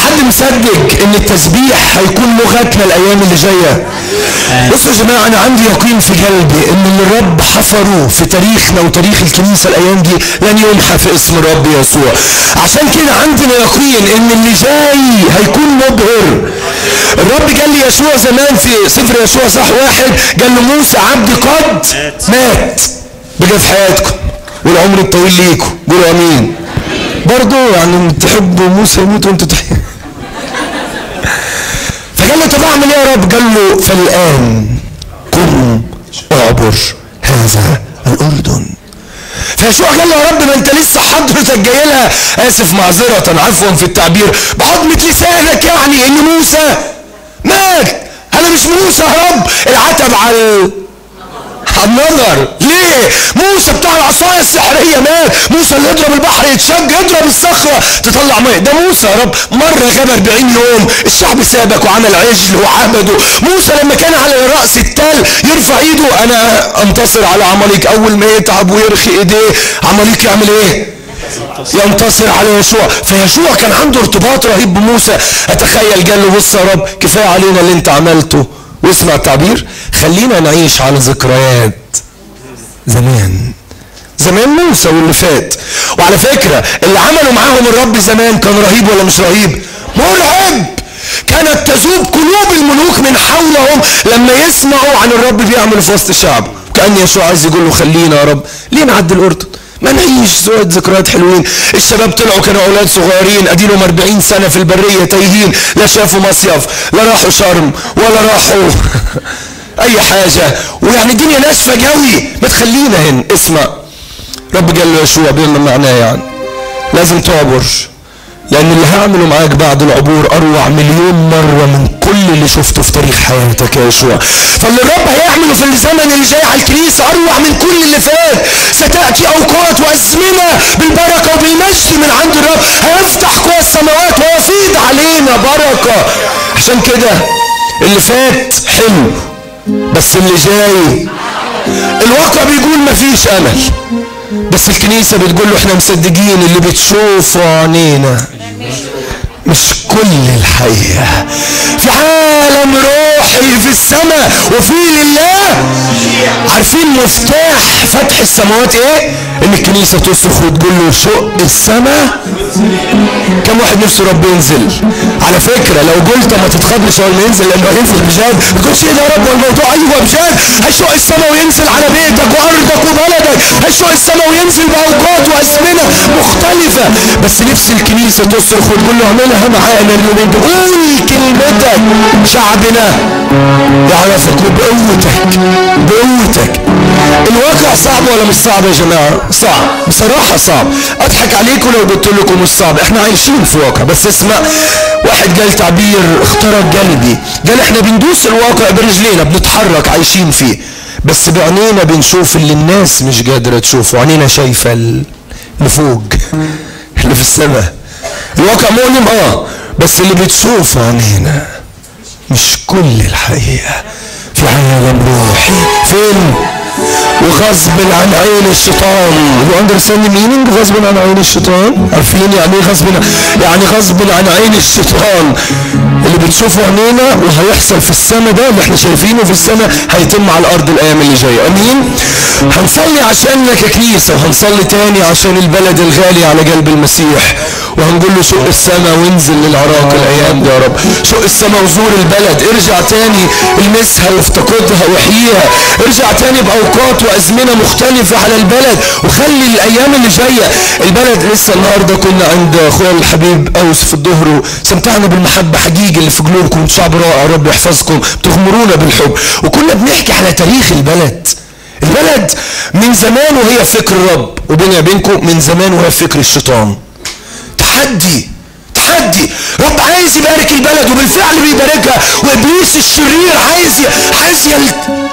حد مصدق ان التسبيح هيكون لغتنا الايام اللي جايه بصوا يا جماعه انا عندي يقين في قلبي ان اللي الرب حفره في تاريخنا وتاريخ الكنيسه الايام دي لن يمحى في اسم الرب يسوع عشان كده عندنا يقين ان اللي جاي هيكون مبهر الرب قال لي يشوع زمان في سفر يشوع صح واحد قال له موسى عبدي قد مات بقى في حياتكم والعمر الطويل ليكم قولوا امين برضه يعني تحبوا موسى يموت وانتوا تحيوا فقال له طب اعمل ايه يا رب قال له فالان قم اعبر هذا الاردن فيشوع قال له يا رب ما انت لسه حضرتك جاي لها اسف معذره عفوا في التعبير بعظمه لسانك يعني ان موسى مات انا مش موسى يا رب العتب على على النظر ليه موسى بتاع العصايه السحريه مات موسى اللي يضرب البحر يتشج يضرب الصخره تطلع ميه ده موسى يا رب مره غاب 40 يوم الشعب سابك وعمل عجل وعبده موسى لما كان على راس التل يرفع ايده انا انتصر على عماليق اول ما يتعب ويرخي ايديه عماليق يعمل ايه ينتصر على يشوع فيشوع كان عنده ارتباط رهيب بموسى اتخيل قال له بص يا رب كفايه علينا اللي انت عملته واسمع التعبير خلينا نعيش على ذكريات زمان زمان موسى واللي فات وعلى فكرة اللي عملوا معاهم الرب زمان كان رهيب ولا مش رهيب مرعب كانت تذوب قلوب الملوك من حولهم لما يسمعوا عن الرب بيعمل في وسط الشعب كأن يسوع عايز يقول له خلينا يا رب ليه نعدي الأردن ما نعيش شوية ذكريات حلوين الشباب طلعوا كانوا أولاد صغيرين أديلهم 40 سنة في البرية تايهين لا شافوا مصيف لا راحوا شرم ولا راحوا أي حاجة ويعني الدنيا ناشفة قوي ما تخلينا هنا اسمع رب قال له يشوع بينا معناه يعني لازم تعبر لأن اللي هعمله معاك بعد العبور أروع مليون مرة من كل اللي شفته في تاريخ حياتك يا يشوع فاللي الرب هيعمله في الزمن اللي جاي على الكنيسة أروع من كل اللي فات ستأتي أوقات وأزمنة بالبركة وبالمجد من عند الرب هيفتح قوى السماوات ويفيض علينا بركة عشان كده اللي فات حلو بس اللي جاي الواقع بيقول مفيش أمل بس الكنيسة بتقول له احنا مصدقين اللي بتشوفه عينينا مش كل الحقيقة في عالم روحي في السماء وفي لله عارفين مفتاح فتح السماوات ايه ان الكنيسة تصرخ وتقول له شق السماء كم واحد نفسه رب ينزل على فكرة لو قلت ما تتخضش اول ما ينزل لانه هينزل بجد ما تقولش ايه ده يا رب والموضوع ايوه بجد هيشق السماء وينزل على بيتك وارضك وبلدك هيشق السماء وينزل باوقات وازمنه مختلفه بس نفس الكنيسه تصرخ وتقول له اعملها معانا اليومين دول قول كلمتك شعبنا يعرفك وبقوتك بقوتك الواقع صعب ولا مش صعب يا جماعه صعب بصراحه صعب اضحك عليكم لو قلت لكم مش صعب احنا عايشين في واقع بس اسمع واحد قال تعبير اخترق قلبي قال احنا بندوس الواقع برجلينا بنتحرك عايشين فيه بس بعينينا بنشوف اللي الناس مش قادرة تشوفه عينينا شايفة اللي فوق اللي في السماء الواقع مؤلم اه بس اللي بتشوفه عينينا مش كل الحقيقة في عالم روحي فين وغصب عن عين الشيطان you understand the meaning غصب عن عين الشيطان عارفين يعني ايه غصب عن يعني غصب عن عين الشيطان اللي بتشوفه عينينا وهيحصل في السماء ده اللي احنا شايفينه في السماء هيتم على الارض الايام اللي جايه امين هنصلي عشاننا ككنيسه وهنصلي تاني عشان البلد الغالي على قلب المسيح وهنقول له شق السماء وانزل للعراق الايام دي يا رب شق السماء وزور البلد ارجع تاني المسها وافتقدها واحييها ارجع تاني باوقات وازمنه مختلفه على البلد وخلي الايام اللي جايه البلد لسه النهارده كنا عند اخويا الحبيب اوس في الظهر وسمتعنا بالمحبه حقيقي اللي في قلوبكم شعب رائع رب يحفظكم بتغمرونا بالحب وكنا بنحكي على تاريخ البلد البلد من زمان وهي فكر الرب وبيني وبينكم من زمان وهي فكر الشيطان تحدي تحدي رب عايز يبارك البلد وبالفعل بيباركها وابليس الشرير عايز ي... عايز يل...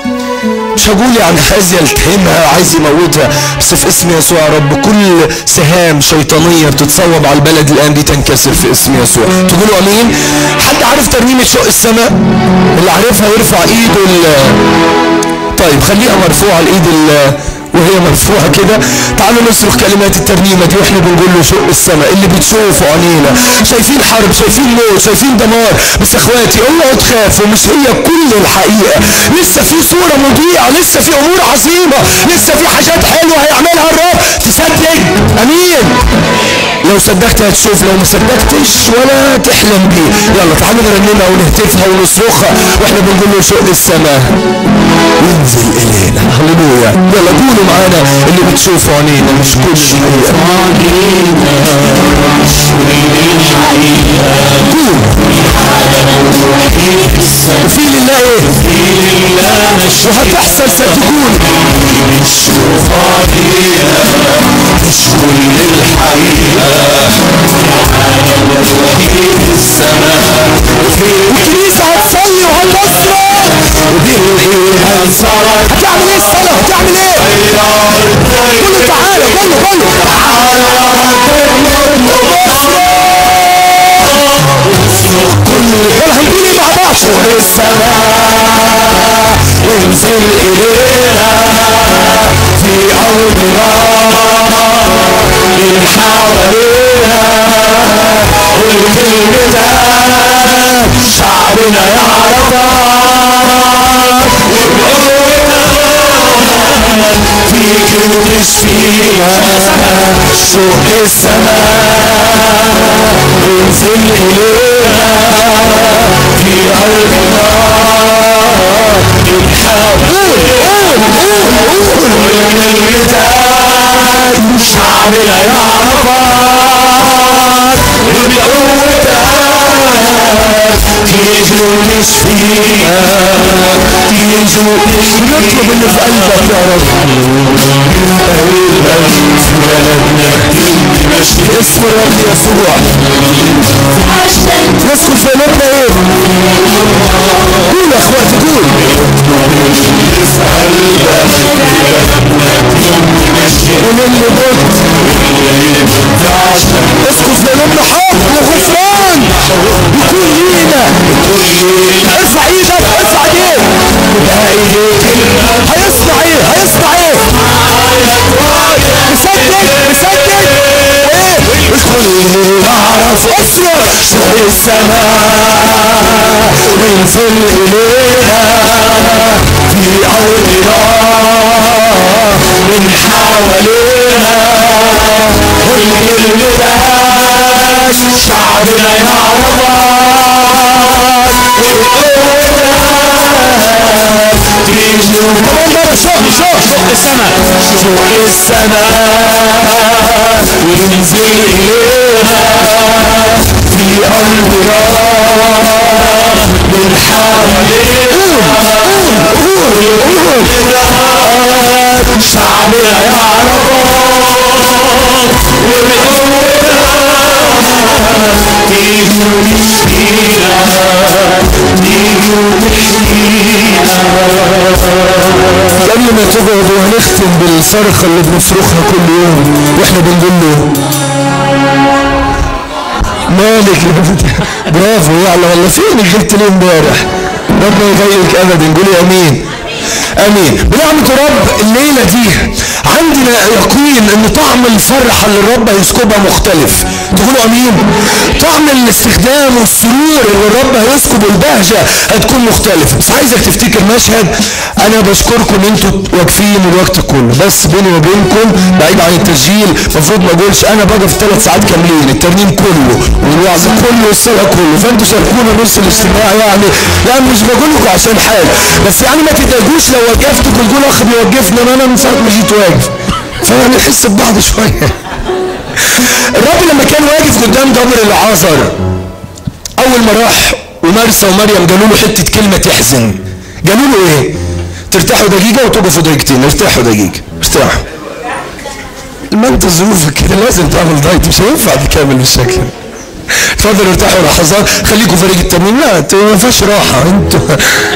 مش هقول يعني عايز يلتهمها عايز يموتها بس في اسم يسوع يا رب كل سهام شيطانية بتتصوب على البلد الآن دي تنكسر في اسم يسوع تقولوا أمين حد عارف ترنيمة شق السماء اللي عارفها يرفع ايده ال... طيب خليها مرفوعة الايد ال... وهي مرفوعة كده تعالوا نصرخ كلمات الترنيمة دي واحنا بنقول له شق السماء اللي بتشوفوا عينينا شايفين حرب شايفين موت شايفين دمار بس اخواتي اوعوا تخافوا مش هي كل الحقيقة لسه في صورة مضيئة لسه في امور عظيمة لسه في حاجات حلوة هيعملها الرب تصدق امين لو صدقت هتشوف لو ما صدقتش ولا تحلم بيه يلا تعالوا نرنمها ونهتفها ونصرخها واحنا بنقول له شق السماء ينزل الينا هللويا يلا قولوا معانا اللي بتشوفوا عينينا مش كل الحقيقة قول وفي لله ايه وهتحصل صدقوني الكنيسة هتصلي وهتصرخ هتعمل ايه الصلاة هتعمل ايه قول له تعالى قول له قول له يلا هنقول ايه مع بعض انزل إلينا في أرضنا من حوالينا والكلمة شعبنا يعرفها فيك وتشفينا شوق السماء انزل إلينا في أرضنا شعبنا يعرفك وبقوتك تيجوا نشفينا تيجوا نطلب اللي في قلبك يا رب اسم الرب يسوع يسكن في قلوبنا ايه قول يا اخواتي قول قول اللي قلت اسكن في قلوبنا حب وغفران يكون لينا ارفع ايدك ارفع ايديك هيصنع ايه هيصنع ايه مصدق مصدق ايه نعرف اصرخ شوق السماء وانزل إلينا في أرضنا من حوالينا والكلمات شعبنا يعرفك تيجوا كمان مرة شوق شوق شوق السماء شوق السماء وانزل إلينا في أرضنا من حوالينا شعبنا يعرفك وبقوتك تيجوا نشفينا تيجوا نشفينا قبل ما تقعدوا هنختم بالصرخة اللي بنصرخها كل يوم واحنا بنقول له مالك يا بنت برافو يعلى والله فينك غبت ليه امبارح ربنا يضايقك ابدا قولي امين امين بنعمة رب الليلة دي عندنا يقين ان طعم الفرحة اللي الرب هيسكبها مختلف تقولوا امين طعم الاستخدام والسرور اللي الرب هيسكب البهجة هتكون مختلفة بس عايزك تفتكر مشهد انا بشكركم ان انتوا واقفين الوقت كله بس بيني وبينكم بعيد عن التسجيل المفروض ما اقولش انا بقى في ثلاث ساعات كاملين الترنيم كله والوعظ كله والصلاه كله فانتوا شاركونا نص الاجتماع يعني يعني مش بقول لكم عشان حاجه بس يعني ما تتضايقوش لو وقفتوا تقول اخ بيوقفني ما انا من ساعه ما جيت واقف فيعني نحس ببعض شويه الرب لما كان واقف قدام قبر العازر اول ما راح ومارسة ومريم قالوا له حته كلمه تحزن قالوا له ايه ترتاحوا دقيقه وتقفوا دقيقتين ارتاحوا دقيقه ارتاحوا ما انت ظروفك كده لازم تعمل دايت مش هينفع تكمل بالشكل ده. اتفضلوا ارتاحوا لحظات خليكم فريق التمرين لا انتوا ما فيهاش راحه انتوا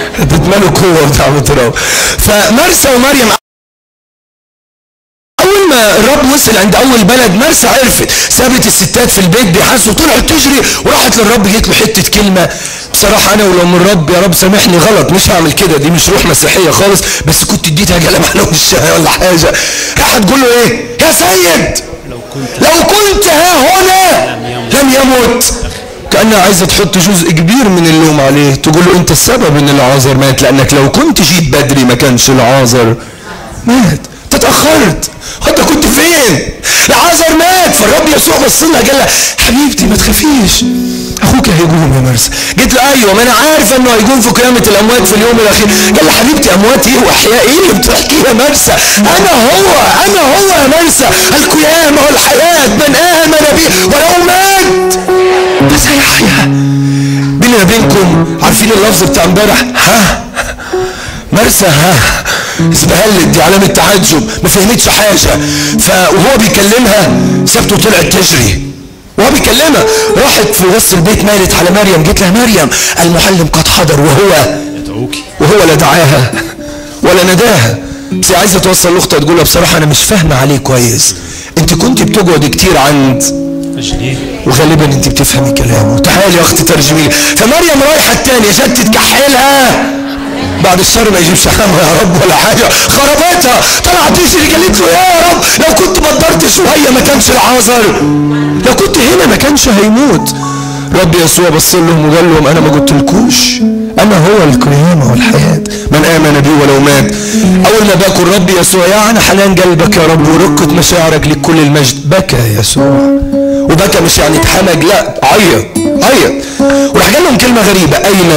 هتتملوا قوه بتاع التراب فمرسى ومريم اول ما لما الرب وصل عند اول بلد مرسى عرفت سابت الستات في البيت بيحاسوا طلعت تجري وراحت للرب جت له حته كلمه بصراحه انا ولو من الرب يا رب سامحني غلط مش هعمل كده دي مش روح مسيحيه خالص بس كنت اديتها قلم على وشها ولا حاجه راحت تقول له ايه يا سيد لو كنت ها هنا لم يمت كانها عايزه تحط جزء كبير من اللوم عليه تقول له انت السبب ان العازر مات لانك لو كنت جيت بدري ما كانش العازر مات تتاخرت انت كنت فين العازر مات فالرب يسوع بص لها قال لها حبيبتي ما تخافيش اخوك هيقوم يا مرسى قلت له ايوه ما انا عارفه انه هيقوم في قيامه الاموات في اليوم الاخير قال لي حبيبتي اموات ايه واحياء ايه اللي بتحكي يا مرسى انا هو انا هو يا مرسى القيامه والحياه من امن بي ولو مات فسيحيا بيني وبينكم عارفين اللفظ بتاع امبارح ها مرسى ها اسبهلت دي علامة تعجب ما فهمتش حاجة فوهو بيكلمها سابته طلعت تجري وهو بيكلمها راحت في وسط البيت مالت على مريم جيت لها مريم المعلم قد حضر وهو يدعوك وهو لا دعاها ولا نداها بس هي عايزه توصل لاختها تقول لها بصراحه انا مش فاهمه عليه كويس انت كنت بتقعد كتير عند أجلي وغالبا انت بتفهمي كلامه تعالي يا اختي ترجمي لي فمريم رايحه التانية جت تكحلها بعد الشر ما يجيبش همها يا رب ولا حاجه خربتها طلعت تجري قالت له يا رب لو كنت بدرت شويه ما كانش العذر لو كنت هنا ما كانش هيموت رب يسوع بص لهم وقال لهم انا ما قلتلكوش انا هو القيامه والحياه من امن بي ولو مات اول ما باكل رب يسوع يعني حنان قلبك يا رب ورقه مشاعرك لكل المجد بكى يسوع وبكى مش يعني اتحمج لا عيط عيط وراح قال لهم كلمه غريبه اين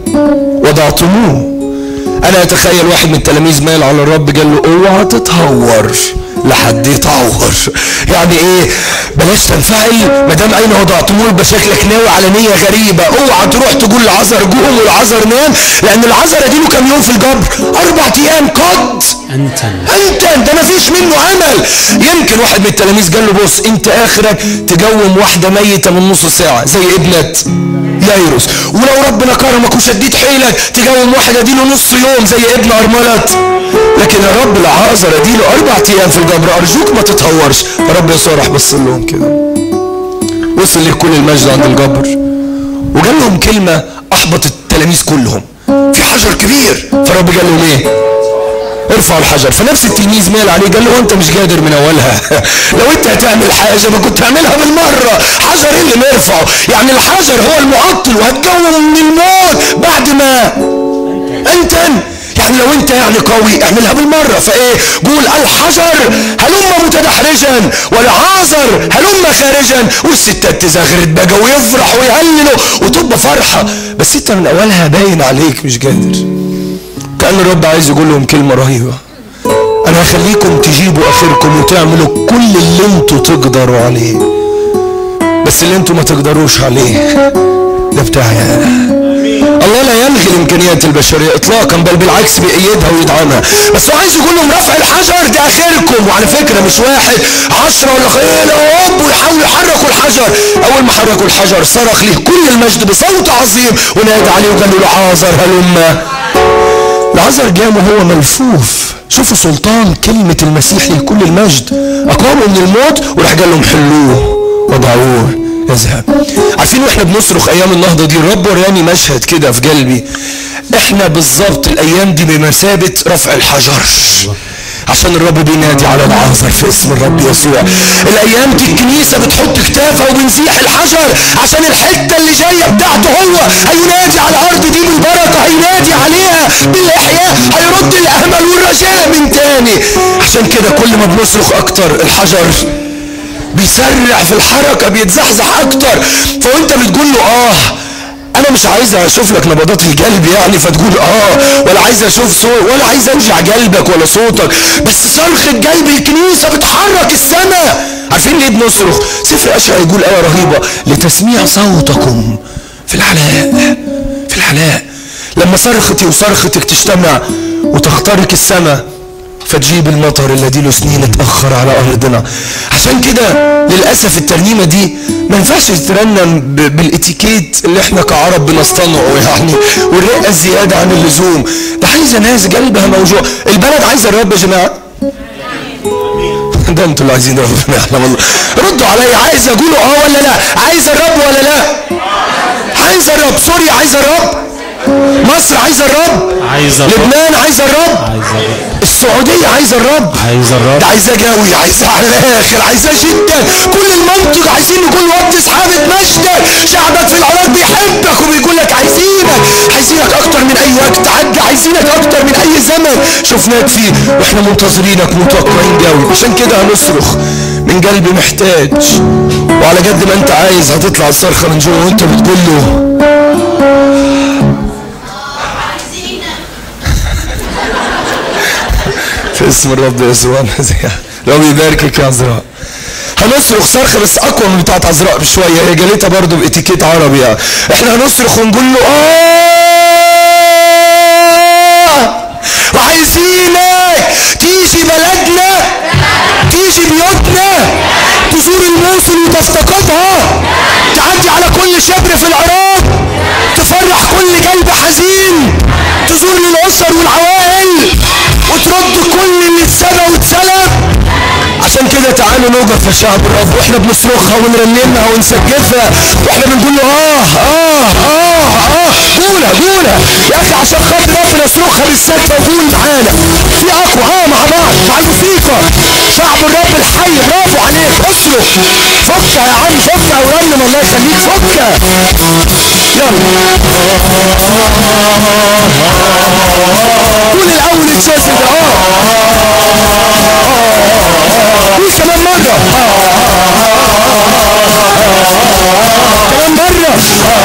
وضعتموه انا اتخيل واحد من التلاميذ مال على الرب قال له اوعى تتهور لحد يتعور يعني ايه بلاش تنفعل ما دام اين وضعتموه يبقى شكلك ناوي على نيه غريبه اوعى تروح تقول لعذر قوم والعذر نام لان العذر اديله كام يوم في الجبر اربع ايام قد أنت انت ده ما فيش منه امل يمكن واحد من التلاميذ قال له بص انت اخرك تجوم واحده ميته من نص ساعه زي ابنه يايروس ولو ربنا كرمك وشديت حيلك تجوم واحد اديله نص يوم زي ابن ارملت لكن يا رب العازر اديله اربع ايام في الجبر ارجوك ما تتهورش رب يسوع راح بص لهم كده وصل لكل المجد عند الجبر وقال لهم كلمه احبط التلاميذ كلهم في حجر كبير فرب قال لهم ايه ارفع الحجر فنفس التلميذ مال عليه قال له انت مش قادر من اولها لو انت هتعمل حاجه ما كنت تعملها بالمره حجر ايه اللي نرفعه يعني الحجر هو المعطل وهتجوم من الموت بعد ما انت يعني لو انت يعني قوي اعملها بالمره فايه قول الحجر هلم متدحرجا والعازر هلم خارجا والستات تزغرت بقى ويفرح ويهللوا وتبقى فرحه بس انت من اولها باين عليك مش قادر كان الرب عايز يقول لهم كلمه رهيبه انا هخليكم تجيبوا اخركم وتعملوا كل اللي انتوا تقدروا عليه بس اللي انتوا ما تقدروش عليه ده بتاعي انا الله لا يلغي الامكانيات البشريه اطلاقا بل بالعكس بيأيدها ويدعمها بس هو عايز يقول لهم رفع الحجر ده اخركم وعلى فكره مش واحد عشرة ولا خيال هوب ويحاولوا يحركوا الحجر اول ما حركوا الحجر صرخ له كل المجد بصوت عظيم ونادى عليه وقال له العازر هلم العذر جامه هو ملفوف شوفوا سلطان كلمة المسيح لكل المجد أقاموا من الموت وراح قال لهم حلوه وضعوه يذهب عارفين واحنا بنصرخ ايام النهضة دي الرب وراني مشهد كده في قلبي احنا بالظبط الايام دي بمثابة رفع الحجر عشان الرب بينادي على العازر في اسم الرب يسوع الايام دي الكنيسه بتحط كتافها وبنزيح الحجر عشان الحته اللي جايه بتاعته هو هينادي على الارض دي بالبركه هينادي عليها بالاحياء هيرد الامل والرجاء من تاني عشان كده كل ما بنصرخ اكتر الحجر بيسرع في الحركه بيتزحزح اكتر فوانت بتقول له اه انا مش عايز اشوف لك نبضات القلب يعني فتقول اه ولا عايز اشوف صوت ولا عايز انجع قلبك ولا صوتك بس صرخة قلب الكنيسة بتحرك السماء عارفين ليه بنصرخ سفر اشعياء يقول ايه رهيبة لتسميع صوتكم في العلاء في العلاء لما صرختي وصرختك تجتمع وتخترق السماء فتجيب المطر الذي له سنين اتأخر على أرضنا عشان كده للأسف الترنيمة دي ما ينفعش تترنم ب- بالاتيكيت اللي احنا كعرب بنصطنعه يعني والرقة الزيادة عن اللزوم ده عايزة ناس قلبها موجوع البلد عايزة الرب يا جماعة ده انتوا اللي عايزين ربنا يعلم الله ردوا عليا عايز اقوله اه ولا لا عايز الرب ولا لا عايز الرب سوريا عايز الرب مصر عايز الرب عايز الرب لبنان عايز الرب عايز الرب السعودية عايز الرب عايز الرب ده عايزاه جوي عايزاه على الاخر عايزاه جدا كل المنطق عايزين نقول وقت اصحابك مجدك شعبك في العراق بيحبك وبيقول لك عايزينك عايزينك اكتر من اي وقت عدى عايزينك اكتر من اي زمن شفناك فيه واحنا منتظرينك ومتوقعين جوي عشان كده هنصرخ من قلبي محتاج وعلى قد ما انت عايز هتطلع الصرخه من جوه وانت بتقول له في اسم الرب يسوع المسيح رب يباركك يا عذراء هنصرخ صرخه بس اقوى من بتاعت عذراء بشويه هي جالتها برضه باتيكيت عربي يعني. احنا هنصرخ ونقول له اه وعايزينك تيجي بلدنا تيجي بيوتنا تزور الموصل وتفتقدها تعدي على كل شبر في العراق تفرح كل قلب حزين تزور الاسر والعوائل وترد كل اللي اتسرق واتسلب عشان كده تعالوا نوقف يا شعب الرب واحنا بنصرخها ونرنمها ونسجفها واحنا بنقول له اه اه اه اه قولها قولها يا اخي عشان خاطر ربنا نصرخها بالسقفه وقول معانا في اقوى اه مع بعض مع الموسيقى شعب الرب الحي برافو عليك اصرخ فكها يا عم فكها ورنم الله يخليك فكها يلا قول الاول الجاز ده اه قول كمان مرة كمان مرة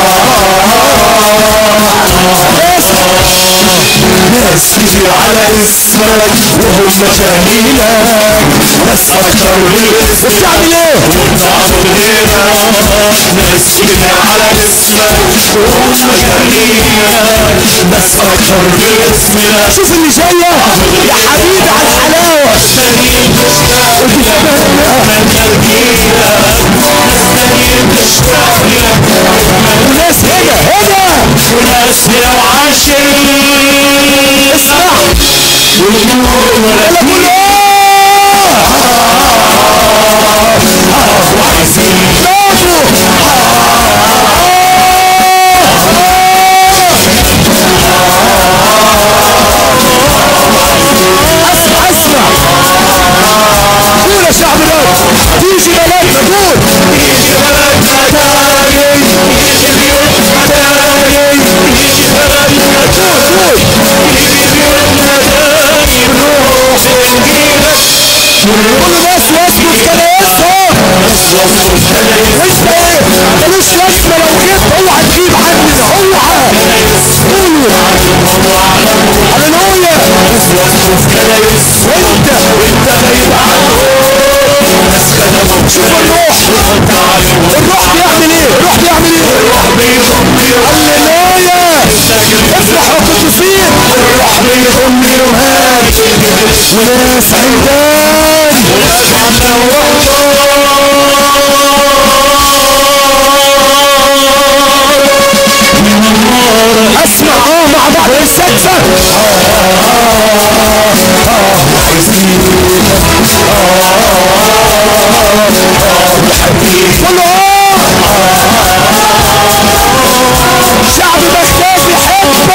ناس تجي على اسمك وهم جاهلينك ناس اكتر بالاسم بتعمل ايه؟ وبتعبد غيرك ناس تجي على اسمك وهم جاهلينك ناس اكتر باسمك شوف اللي جاية يا حبيبي على الحلاوة تانيين تشتاق لك من تركيبك ناس تانيين تشتاق لك وناس هنا هنا وناس لو عاشقين اسمع والنور يلا قول اه وعايزين برافو اسمع اسمع قول يا شعب الرب تيجي بلدنا قول يجي بلدنا تاني يجي بيوتنا تاني يجي بلدنا تاني يجي بيوتنا تاني نروح نجيلك قولوا بس يسكت كنايسهم انت ايه ملوش لازمه لو جيت اوعى تجيب حد اوعى قولوا هللويا وانت وانت غايب عنهم ناس خدموا شوف الروح وانت عارفهم الروح بيعمل ايه الروح بيعمل ايه الروح بيضم هللويا افرح وقدسين الروح بيضم يوهات وناس عيدان وناس عمنا اسمع اه مع بعض السقفه قولوا اه شعب بغداد بيحبك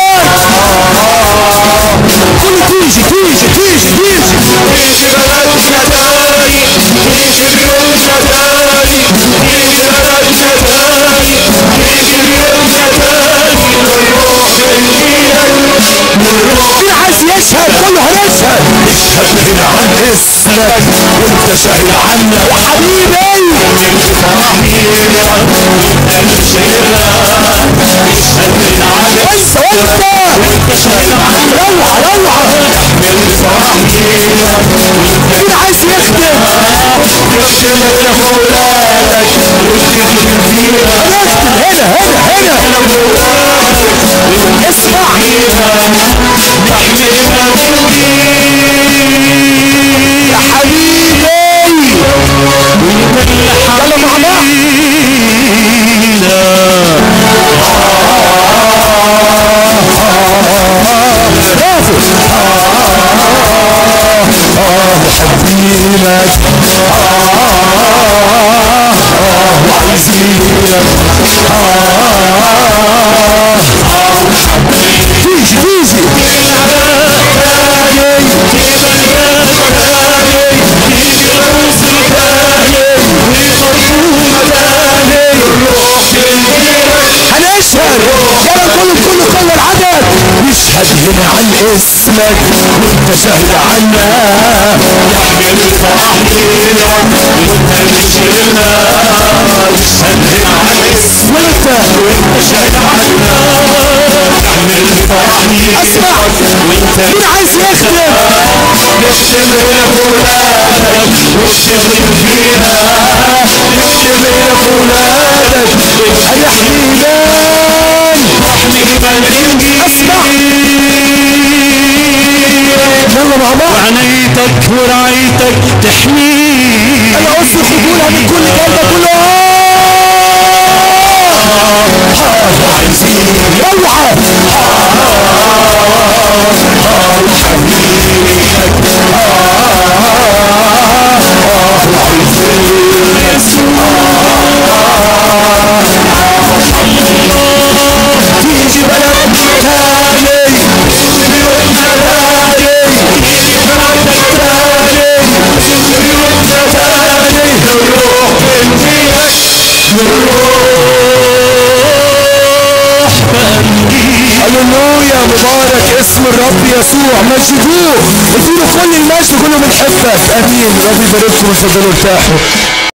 قولوا تيجي تيجي تيجي تيجي يجي بلدنا تاني يجي بيوتنا تاني يجي بلدنا تاني يجي بيوتنا تاني نروح نجيلك نروح مين عايز يشهد كله هنشهد نشهد هنا عن اسمك وانت شاهد عنا حبيبي انت فرحينا انت شايلنا نشهد هنا عن انت وانت انت شاهد عنا روعه روعه انت فرحينا مين عايز يخدم يخدمك يا فولادك وتخدم فينا يخدم هنا هنا هنا اسمع يا حبيبي يلا مع بعض برافو حبيبك اشهد يلا كله كله كل العدد نشهد هنا عن اسمك وانت شاهد عنا يحمل الفرح لينا وانت بتشيلنا نشهد هنا عن اسمك وانت وانت شاهد عنا يحمل الفرح لينا اسمع وانت مين عايز يخدم نكتب هنا فلانك واكتب فينا نكتب هنا فلانك هيحمي مين اسمع يلا مع بعض وعنيتك ورعايتك تحميك انا قصدي قبولها من كل قلبك كله اوعى تيجي بلد تاني تيجي وانت تاني تيجي بلدك تاني تيجي وانت تاني نروح هللويا مبارك اسم الرب يسوع مجدوه اديله كل المجد كله بنحبك امين ربي يبارككم وتفضلوا ارتاحوا